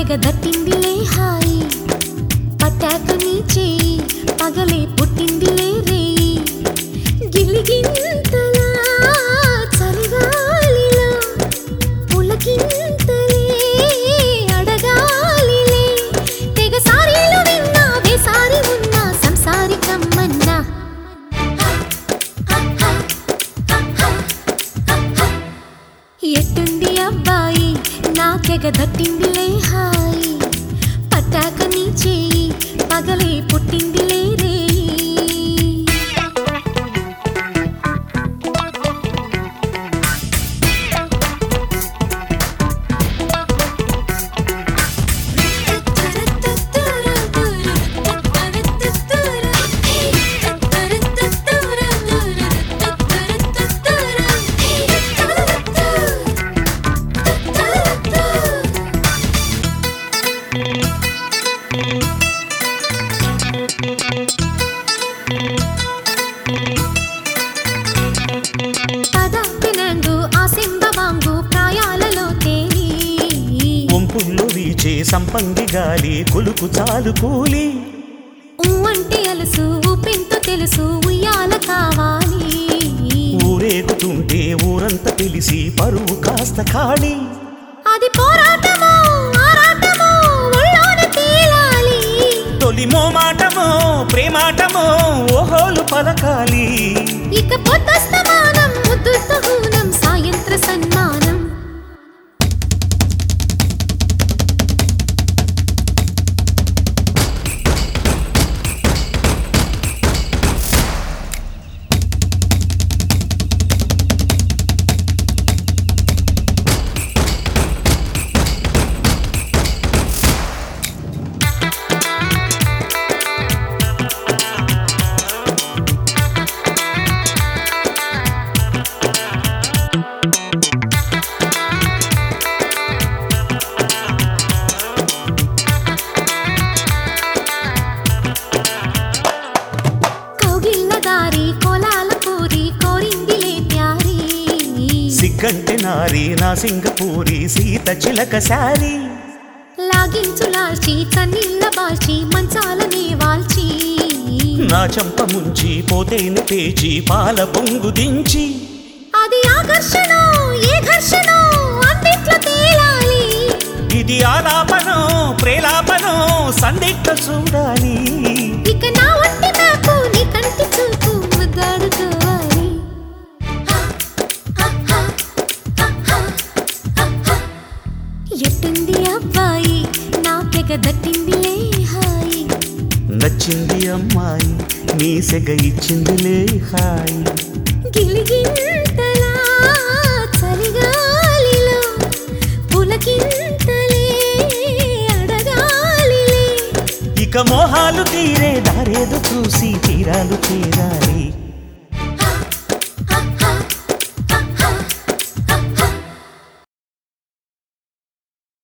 తెగ దట్టిందిలే హాయి పట్టాక నీ చేయి పగలే పుట్టిందిలే రేయి గిలిగింతలా చలిగాలిలో పులకింతలే అడగాలిలే తెగ సారీలు విన్నా వేసారి ఉన్నా సంసారి కమ్మన్నా ఎట్టుంది అబ్బాయి నా తెగ దట్టిందిలే హాయి పట్టాక నీ చేయి పగలే పుట్టిందిలే రేయి పదప్పినంగు ఆసింబవాంగు ప్రాయాలలో తేలి వంపుల్లో వీచే సంపంగి గాలి కులుకు చాలు కూలి ఊ అంటే అలసు ఊపెంతో తెలుసు ఉయ్యాల కావాలి ఊరేగుతుంటే ఊరంతా తెలిసి పరువు కాస్త ఖాళీ అది పోరాటమో ఆరాటమో ఒళ్ళోన తేలాలి తొలి మోమాటమో ప్రేమాటమో ఓహోలు పలకాలి ఇక పొద్దస్తమానం ముద్దుతో హూనం సాయంత్ర సన్మానం కౌగిళ్ళ దారి కోలాల పూరి కోరిందిలే ప్యారీ సిగ్గంటే నారి నా సింగపూరి సీత చిలక శారీ లాగించులాల్చి చన్నీళ్ళ బాల్చి మంచాలనే వాల్చి నా చంప ముంచి పోతేనే పేచి పాల పొంగు దించి అది ఆకర్షణ ఏ ఘర్షణ అందిట్లో తేలాలి ఇది ఆలాపనో ప్రేలాపనో సందిగ్ధ చూడాలి ఇక నా ఒంటి నాకు నీ కంటి చూపు ముద్దాడుకోవాలి ఎట్టుంది అబ్బాయి నాకెగ దట్టిందిలే హాయి నచ్చింది అమ్మాయి నీ సెగ ఇచ్చిందిలే హాయ్ గిలిగింతలా చలిగాలిలో పులకింతలే అడగాలిలే ఇక మోహాలు తీరే దారేదో చూసి తీరాలు చేరాలి